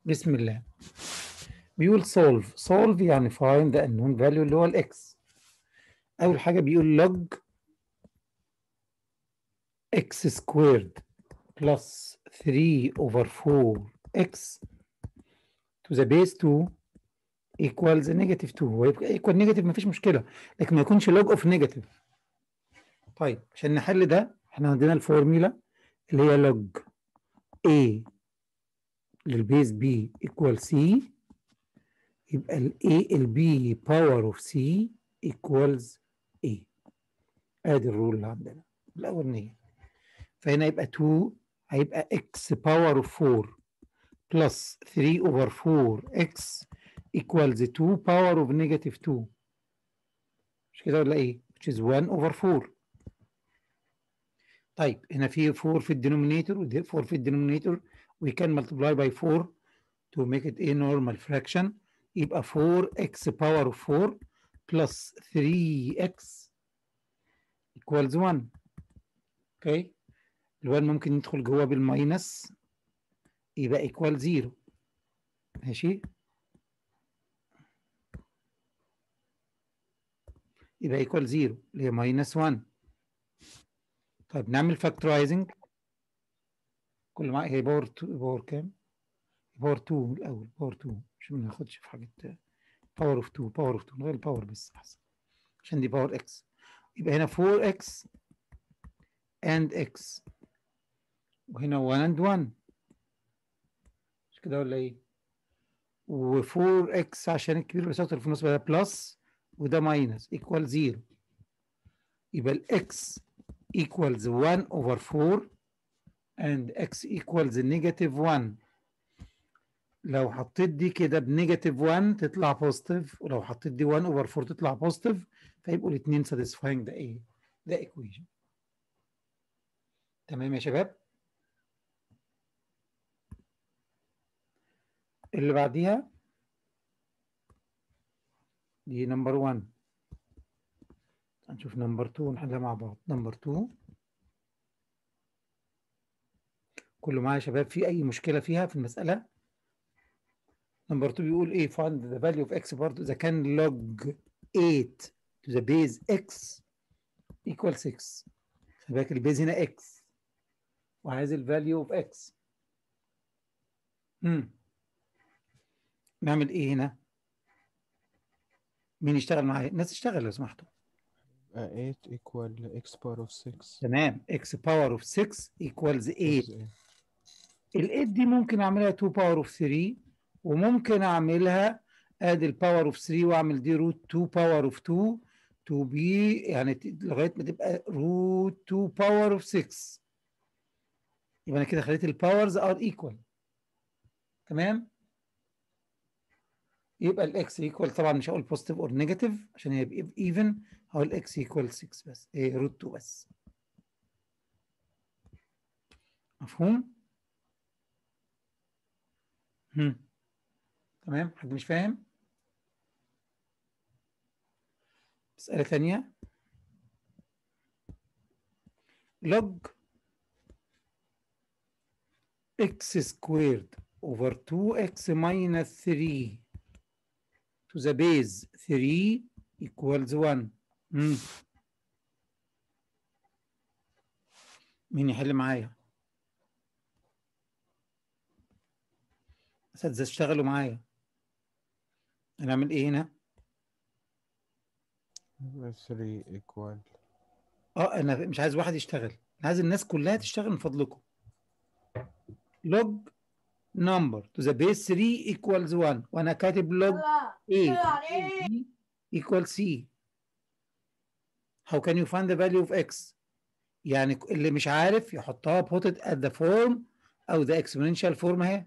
بسم الله بيقول solve solve يعني find the unknown value اللي هو الاكس اول حاجه بيقول log x squared plus 3 over 4x to the base 2 equals negative 2 هو يبقى equal negative مفيش مشكله لكن ما يكونش log of negative طيب عشان نحل ده احنا عندنا الفورميلا اللي هي log a للبيز b equal c يبقى ال a ال b power of c equals a ادي الرول اللي عندنا الاولانيه فهنا يبقى 2 هيبقى x power of 4 plus 3 over 4x equals 2 power of negative 2 مش كده ولا ايه؟ which is 1 over 4 طيب هنا في 4 في الدينومينيتور و 4 في الدينومينيتور we can multiply by 4 to make it a normal fraction يبقى 4x power of 4 plus 3x equals 1 اوكي ال1 ممكن يدخل جوه بالماينس يبقى equal 0 ماشي يبقى equal 0 اللي هي minus 1 طيب نعمل factorizing كل ما هي باور 2 باور كام؟ باور 2 الاول باور 2 عشان ما ناخدش في حاجه باور اوف 2 باور اوف 2 نغير الباور بس احسن عشان دي باور اكس يبقى هنا 4x and x وهنا 1 and 1 مش كده ولا ايه؟ و 4x عشان الكبير بيساوي في النص ده بلس وده ماينس ايكوال 0 يبقى الاكس equals 1 over 4 and x equals negative 1 لو حطيت دي كده بنيجاتيف 1 تطلع بوزيتيف ولو حطيت دي 1 over 4 تطلع بوزيتيف فيبقوا الاثنين satisfying ده ايه؟ ده equation تمام يا شباب؟ اللي بعديها دي نمبر 1 هنشوف نمبر 2 نحلها مع بعض نمبر 2 كله معايا يا شباب في اي مشكله فيها في المساله نمبر 2 بيقول ايه find the value of x برضه اذا كان log 8 to the base x equal 6 خلي بالك البيز هنا x وعايز ال value of x امم نعمل ايه هنا مين يشتغل معايا الناس تشتغل لو سمحتوا 8 equal x power of 6 تمام x power of 6 equals 8 ال 8 دي ممكن اعملها 2 باور اوف 3 وممكن اعملها ادي الباور اوف 3 واعمل دي روت 2 باور اوف 2 تو بي يعني لغايه ما تبقى روت 2 باور اوف 6 يبقى انا كده خليت الباورز ار ايكوال تمام يبقى الاكس ايكوال طبعا مش هقول بوزيتيف اور نيجاتيف عشان هي ايفن هقول اكس ايكوال 6 بس ايه روت 2 بس مفهوم؟ هم. تمام حد مش فاهم مسألة ثانية log x squared over 2x minus 3 to the base 3 equals 1 مم. مين يحل معايا اساتذه اشتغلوا معايا هنعمل ايه هنا 3 equal اه انا مش عايز واحد يشتغل انا عايز الناس كلها تشتغل من فضلكم log number to the base 3 equals 1 وانا كاتب log a equal c how can you find the value of x يعني اللي مش عارف يحطها put it at the form او the exponential form اهي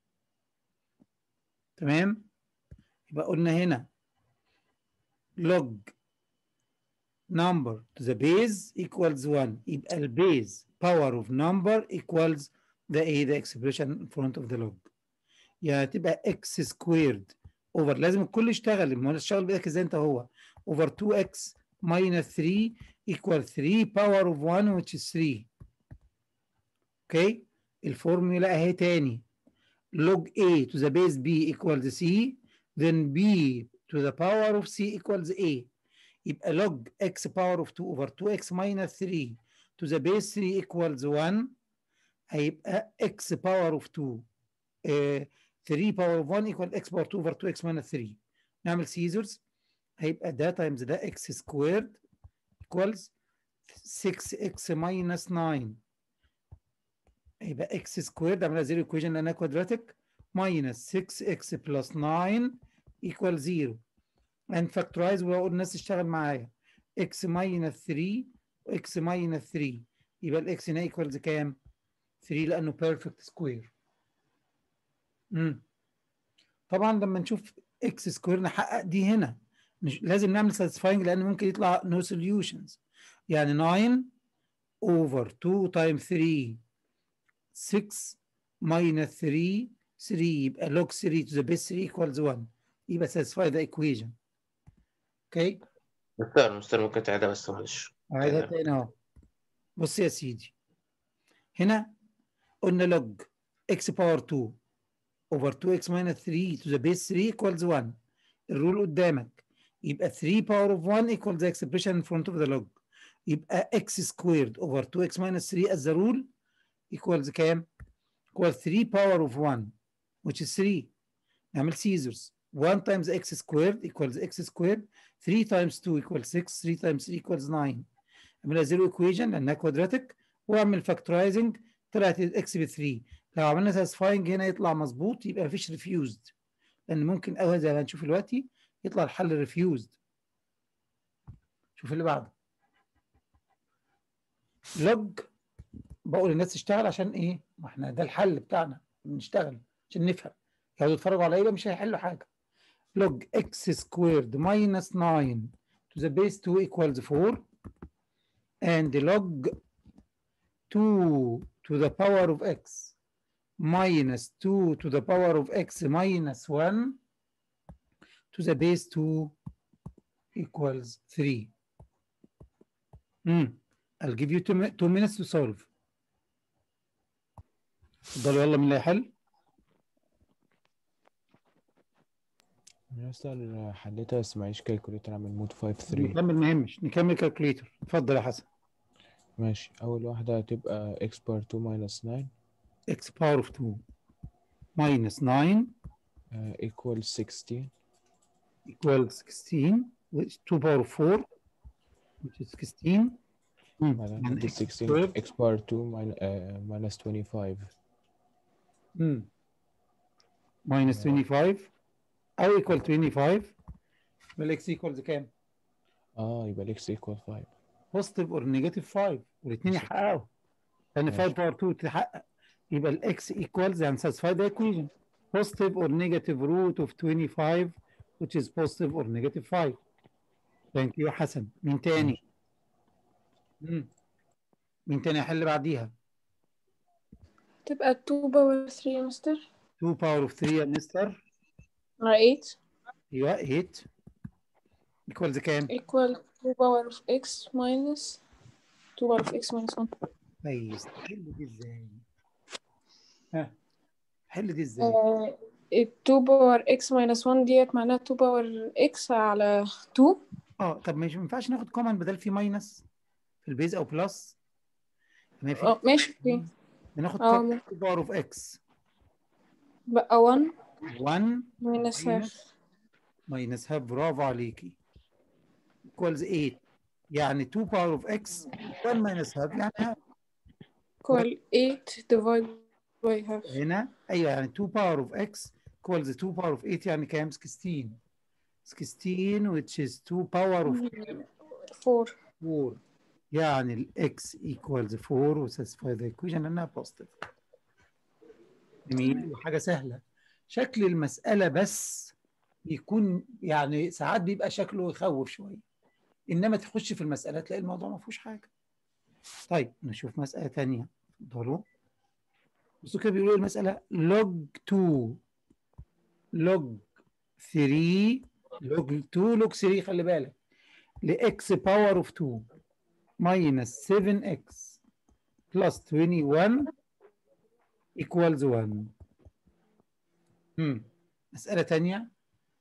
تمام يبقى قلنا هنا log number to the base equals 1 يبقى البيز power of number equals the a the expression in front of the log يعني تبقى x squared over لازم الكل يشتغل ما تشتغل بايدك ازاي انت هو over 2x minus 3 equal 3 power of 1 which is 3 اوكي الفورمولا اهي تاني log A to the base B equals C then B to the power of C equals A يبقى log x power of 2 over 2x minus 3 to the base 3 equals 1 هيبقى x power of 2 uh, 3 power of 1 equal x power 2 over 2x minus 3 نعمل سيزرز هيبقى ده تايمز ده x squared equals 6x minus 9 يبقى x squared عملها زيرو equation لانها كوادراتيك minus 6x plus 9 equal 0 and factorize واقول الناس تشتغل معايا x minus 3 x minus 3 يبقى الاكس هنا equals كام؟ 3 لانه perfect square امم طبعا لما نشوف x square نحقق دي هنا مش لازم نعمل satisfying لان ممكن يطلع no solutions يعني 9 over 2 times 3 6 minus 3 3 يبقى log 3 to the base 3 equals 1 يبقى satisfy the equation اوكي مستر مستر ممكن تعيدها بس معلش هذا تمام. تاني اهو بص يا سيدي هنا قلنا log x power 2 over 2x minus 3 to the base 3 equals 1 الرول قدامك يبقى 3 power of 1 equals the expression in front of the log يبقى x squared over 2x minus 3 as the rule equals كام؟ equals 3 power of 1 which is 3 نعمل Caesars 1 times x squared equals x squared 3 times 2 equals 6 3 times 3 equals 9 اعملها زيرو equation لانها كوادراتيك واعمل فاكتورايزنج طلعت الاكس ب 3 لو عملنا ساتسفاينج هنا يطلع مظبوط يبقى مفيش ريفيوزد لان ممكن قوي زي ما هنشوف دلوقتي يطلع الحل ريفيوزد شوف اللي بعده لوج بقول للناس تشتغل عشان ايه؟ ما احنا ده الحل بتاعنا بنشتغل عشان نفهم يقعدوا يتفرجوا على ايه مش هيحلوا حاجه log x squared minus 9 to the base 2 equals 4 and log 2 to the power of x minus 2 to the power of x minus 1 to the base 2 equals 3. Hmm. I'll give you two, mi- two minutes to solve. اتفضلوا يلا مين اللي هيحل؟ أنا أصلا حليتها بس معيش كالكوليتر أعمل مود 5 3 نكمل ما يهمش نكمل كالكوليتر اتفضل يا حسن ماشي أول واحدة هتبقى x بار 2 minus 9 x power of 2 minus 9 uh, equals 16 equals 16 which 2 power of 4 which is 16 Hmm. بعدين and عندي x 16 squared x بار 2 min uh, minus 25 Hmm. minus 25 او equal 25 والاكس equals كام؟ اه يبقى x equal 5 positive or negative 5 والاثنين ماشي. يحققوا لان 5 ماشي. باور 2 تحقق يبقى الاكس equals يعني satisfy the equation positive or negative root of 25 which is positive or negative 5 thank you حسن مين تاني؟ مم. مين تاني يحل بعديها؟ تبقى 2 باور 3 يا مستر 2 power of 3 يا مستر على 8 ايوه 8 equals كام؟ equal 2 باور of x minus 2 باور of x minus 1 كويس حل دي ازاي؟ ها حل دي ازاي؟ آه، ال 2 باور x minus 1 ديت معناها 2 باور x على 2 اه طب مش ما ينفعش ناخد كومن بدل في ماينس في البيز او بلس ما في اه ماشي اوكي بناخد اه كومن ممكن. باور اوف اكس بقى 1 1 minus half ماينس هاف برافو عليكي equals 8 يعني 2 باور اوف اكس 1 ماينس هاف يعني هاف equal 8 divided by half هنا ايوه يعني 2 باور اوف اكس equals 2 باور اوف 8 يعني كام 16 16 which is 2 باور اوف 4 4 يعني الاكس equals 4 وساتسفاي ذا equation لانها بوزيتيف جميل وحاجه سهله شكل المساله بس بيكون يعني ساعات بيبقى شكله يخوف شويه انما تخش في المساله تلاقي الموضوع ما فيهوش حاجه طيب نشوف مساله ثانيه اتفضلوا بصوا كده بيقولوا المساله log 2 log 3 log 2 log 3 خلي بالك لx باور اوف 2 minus 7x plus 21 equals 1 مم. مسألة تانية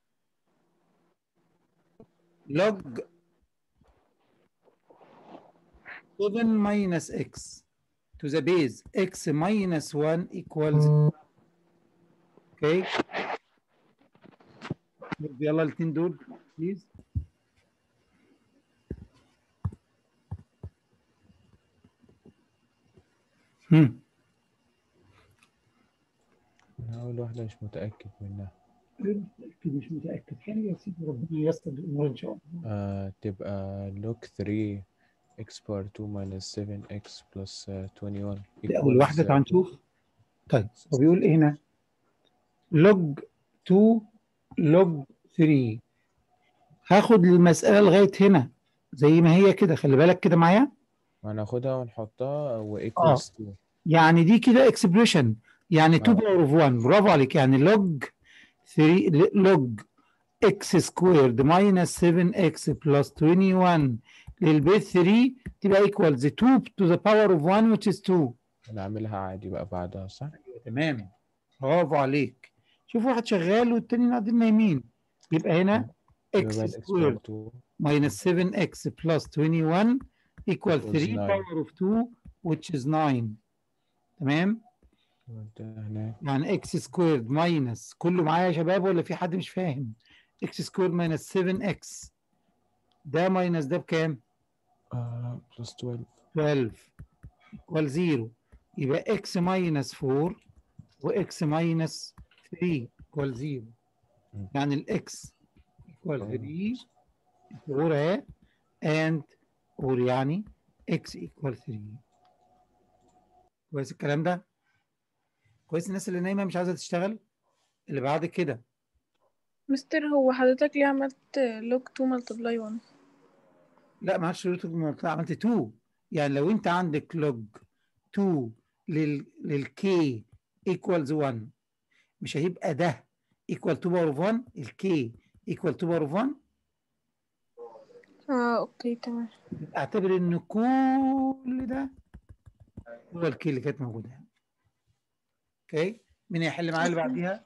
log 7 minus x to the base x minus 1 equals اوكي يلا الاثنين دول بليز هم أنا أول واحدة مش متأكد منها متأكد مش متأكد خلي يا سيدي ربنا ييسر الأمور إن شاء الله آه تبقى log 3 x bar 2 minus 7x plus آه 21 دي أول equals، واحدة آه، تعال نشوف طيب هو بيقول إيه هنا log 2 log 3 هاخد المسألة لغاية هنا زي ما هي كده خلي بالك كده معايا هناخدها ونحطها و آه. equals 2 يعني دي كده اكسبريشن يعني 2 آه. باور اوف 1 برافو عليك يعني log 3 log x سكويرد minus 7x plus 21 للبيت 3 تبقى equals 2 to the power of 1 which is 2 نعملها عادي بقى بعدها صح؟ تمام برافو عليك شوف واحد شغال والتاني قاعدين نايمين يبقى هنا يبقى x بقى ال x bar سكويرد 2 minus 7x plus 21 equal Equals 3 nine. power of 2 which is 9 تمام نوديها هناك يعني اكس سكويرد ماينس كله معايا يا شباب ولا في حد مش فاهم اكس سكويرد ماينس 7 اكس ده ماينس ده بكام آه plus 12 12 ايكوال 0 يبقى اكس ماينس 4 واكس ماينس 3 ايكوال 0 مم. يعني الاكس ايكوال آه. 3 4 اهي اند اور يعني اكس ايكوال 3 كويس الكلام ده كويس الناس اللي نايمه مش عايزه تشتغل اللي بعد كده مستر هو حضرتك ليه عملت log 2 multiply 1 لا ما عادش روت عملت 2 يعني لو انت عندك لوج 2 لل للكي ايكوالز 1 مش هيبقى ده ايكوال 2 باور اوف 1 الكي ايكوال 2 باور اوف 1 اه اوكي تمام اعتبر ان كل ده هو الكي اللي كانت موجوده هنا. اوكي مين هيحل معايا اللي بعديها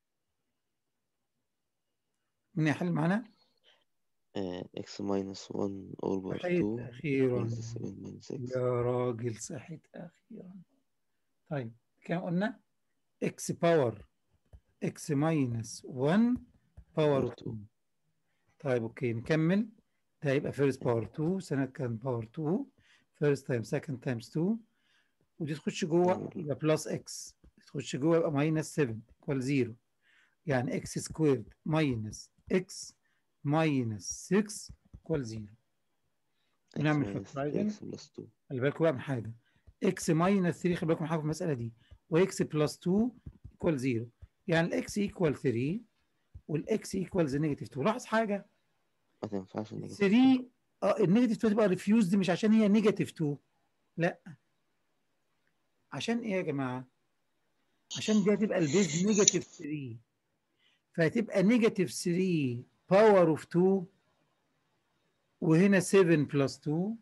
مين هيحل معانا آه، x minus 1 over صحيت 2 اخيرا equals 7 minus 6 يا راجل صحيت اخيرا طيب كام قلنا اكس باور اكس ماينس 1 باور 2 طيب اوكي نكمل ده هيبقى فيرست باور 2 سنة كان باور 2 فيرست تايم سكند تايمز 2 ودي تخش جوه يبقى بلس اكس تخش جوه يبقى ماينس 7 ايكوال 0 يعني اكس سكويرد ماينس اكس ماينس 6 ايكوال 0 x ونعمل minus factorizing. x plus 2 خلي بالكم بقى من حاجه اكس ماينس 3 خلي بالكم من حاجه في المساله دي واكس بلس 2 ايكوال 0 يعني الاكس ايكوال 3 والاكس ايكوالز نيجاتيف 2 لاحظ حاجه ما تنفعش النيجاتيف 3 اه النيجاتيف 2 تبقى ريفيوزد مش عشان هي نيجاتيف 2 لا عشان ايه يا جماعه؟ عشان دي هتبقى البيز نيجاتيف 3 فهتبقى نيجاتيف 3 باور اوف 2 وهنا 7 بلس 2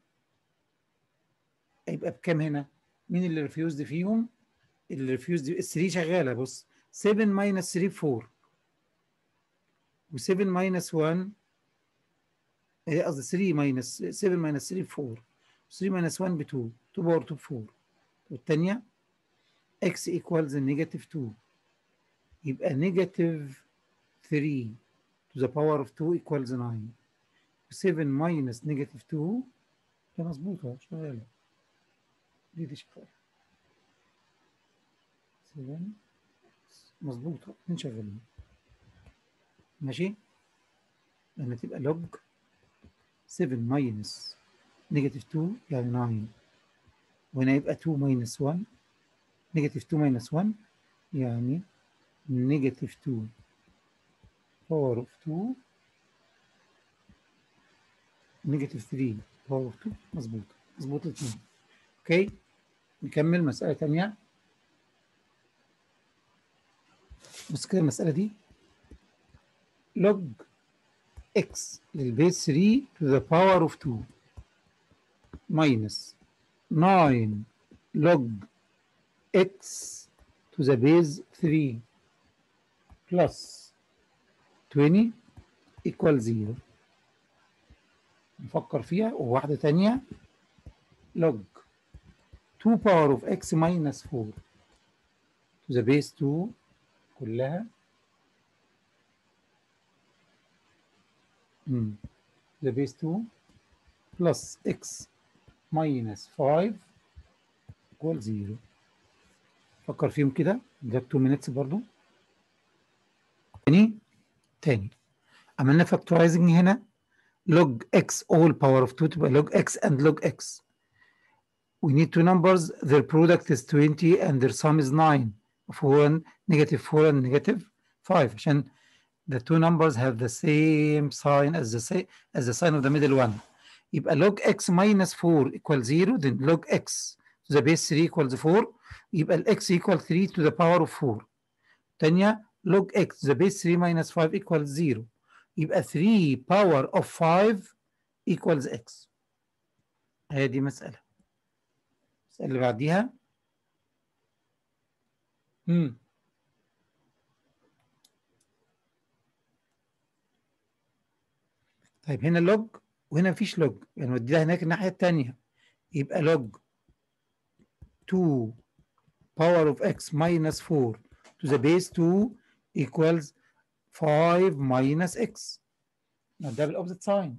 يبقى بكام هنا؟ مين اللي ريفيوزد فيهم؟ اللي ريفيوزد ال 3 شغاله بص 7 ماينس 3 4 و7 ماينس 1 إيه قصدي 3 ماينس 7 ماينس 3 4 3 ماينس 1 ب 2 2 باور 2 ب 4 والثانيه x equals negative 2 يبقى negative 3 to the power of 2 equals 9 7 minus negative 2 ده مظبوطة شغالة دي دي شغالة 7 مظبوطة اتنين شغالين ماشي لما تبقى log 7 minus negative 2 يعني 9 وهنا يبقى 2 minus 1 نيجاتيف 2 minus 1 يعني نيجاتيف 2 باور اوف 2 نيجاتيف 3 باور اوف 2 مظبوط مظبوط الاثنين اوكي نكمل مسألة تانية بص كده المسألة دي log x للبيس 3 to the power of 2 minus 9 log x to the base 3 plus 20 equal 0 نفكر فيها وواحدة تانية log 2 power of x minus 4 to the base 2 كلها مم. the base 2 plus x minus 5 equal 0 فكر فيهم كده ده 2 minutes برضو تاني تاني عملنا فاكتورايزنج هنا log x all power of 2 تبقى log x and log x we need two numbers their product is 20 and their sum is 9 of 1 negative 4 and negative 5 عشان the two numbers have the same sign as the same as the sign of the middle one يبقى log x minus 4 equals 0 then log x to the base 3 equals 4 يبقى ال x equal 3 to the power of 4 تانية log x to the base 3 minus 5 equals 0 يبقى 3 power of 5 equals x هي دي مسألة المسألة اللي بعديها امم طيب هنا لوج وهنا مفيش لوج يعني نوديها هناك الناحية التانية يبقى لوج 2 power of x minus 4 to the base 2 equals 5 minus x ده بالاوبزيت ساين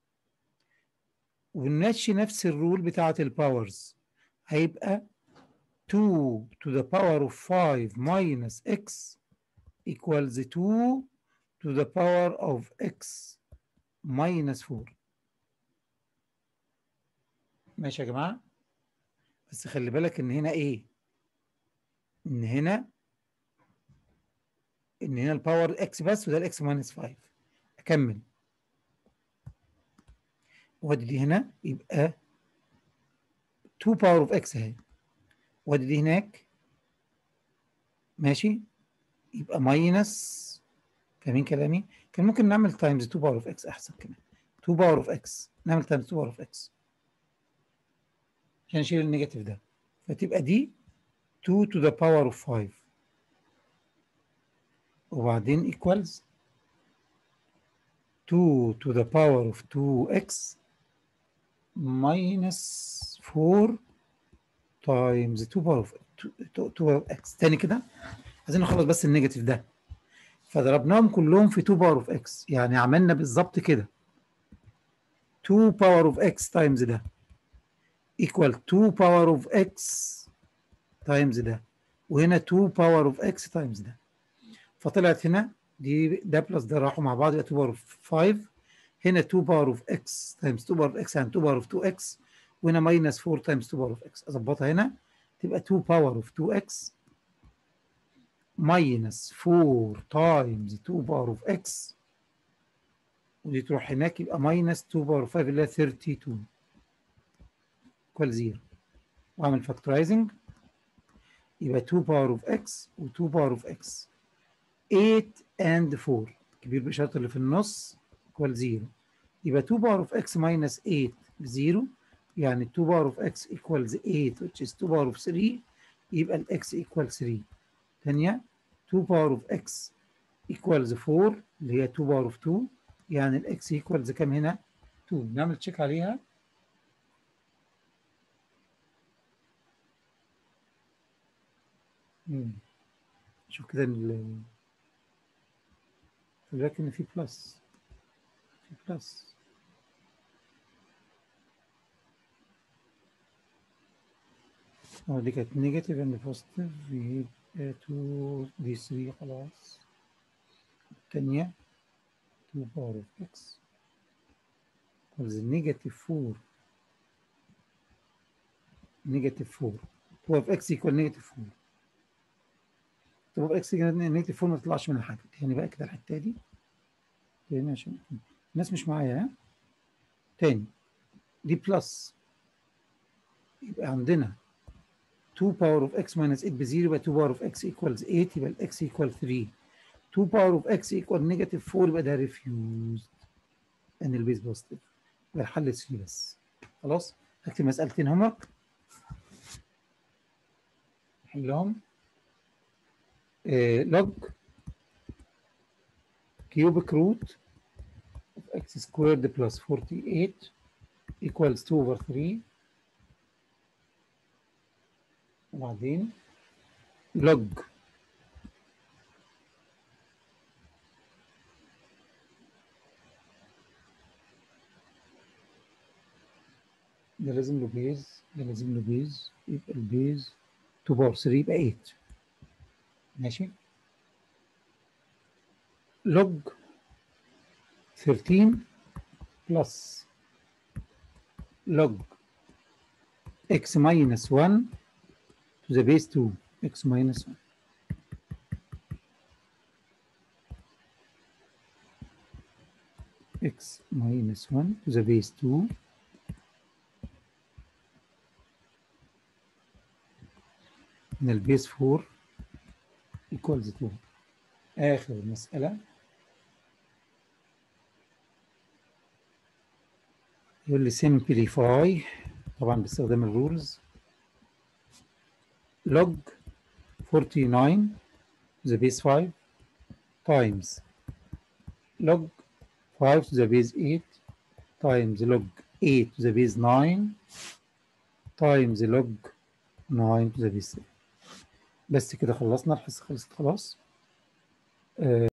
ونمشي نفس الرول بتاعة الباورز هيبقى 2 to the power of 5 minus x equals 2 to the power of x minus 4 ماشي يا جماعة بس خلي بالك ان هنا ايه ان هنا ان هنا الباور اكس بس وده الاكس ماينس 5 اكمل وادي دي هنا يبقى 2 باور اوف اكس اهي وادي دي هناك ماشي يبقى ماينس فاهمين كلامي؟ كان ممكن نعمل تايمز 2 باور اوف اكس احسن كمان 2 باور اوف اكس نعمل تايمز 2 باور اوف اكس عشان نشيل النيجاتيف ده فتبقى دي 2 to the power of 5 وبعدين equals 2 to the power of 2x minus 4 times 2 power of 2 power of x تاني كده عايزين نخلص بس النيجاتيف ده فضربناهم كلهم في 2 power of x يعني عملنا بالظبط كده 2 power of x times ده equal 2 power of x times ده وهنا 2 power of x times ده فطلعت هنا دي ده بلس ده راحوا مع بعض يبقى 2 باور اوف 5 هنا 2 باور اوف اكس تايمز 2 باور اوف اكس يعني 2 باور اوف 2 اكس وهنا ماينس 4 تايمز 2 باور اوف اكس اظبطها هنا تبقى 2 باور اوف 2 اكس ماينس 4 تايمز 2 باور اوف اكس ودي تروح هناك يبقى ماينس 2 باور اوف 5 اللي هي 32 ايكوال 0 واعمل فاكتورايزنج يبقى 2 باور اوف اكس و2 باور اوف اكس 8 and 4 كبير بإشارة اللي في النص equal 0 يبقى 2 power of x minus 8 بزيرو يعني 2 power of x equals 8 which is 2 power of 3 يبقى ال x equals 3 ثانية 2 power of x equals 4 اللي هي 2 power of 2 يعني ال x equals كام هنا 2 نعمل تشيك عليها مم. شوف كده ال خلي بالك ان في بلس في بلس اه دي كانت نيجاتيف اند بوزيتيف يبقى 2 دي 3 خلاص الثانية 2 باور اوف اكس equals نيجاتيف 4 نيجاتيف 4 2 اوف اكس equal نيجاتيف 4 تبقى اكس نيجاتيف 4 ما تطلعش من الحاجة تاني بقى كده الحتة دي تاني عشان الناس مش معايا ها تاني دي بلس يبقى عندنا 2 باور اوف اكس ماينس 8 بزيرو يبقى 2 باور اوف اكس ايكوالز 8 يبقى الاكس ايكوال 3 2 باور اوف اكس ايكوال نيجاتيف 4 يبقى ده ريفيوزد ان البيز بوزيتيف يبقى الحل 3 بس خلاص هكتب مسألتين هوم ورك نحلهم لوج cubic root of x squared plus 48 equals 2 over 3 وبعدين log ده لازم له بيز ده لازم له بيز يبقى البيز 2 باور 3 يبقى 8 ماشي log 13 plus log x minus 1 to the base 2 x minus 1 x minus 1 to the base 2 من البيس 4 equals 2 آخر مسألة يقول لي simplify طبعا باستخدام الرولز log 49 to the base 5 times log 5 to the base 8 times log 8 to the base 9 times log 9 to the base 3 بس كده خلصنا الحصة خلصت خلاص آه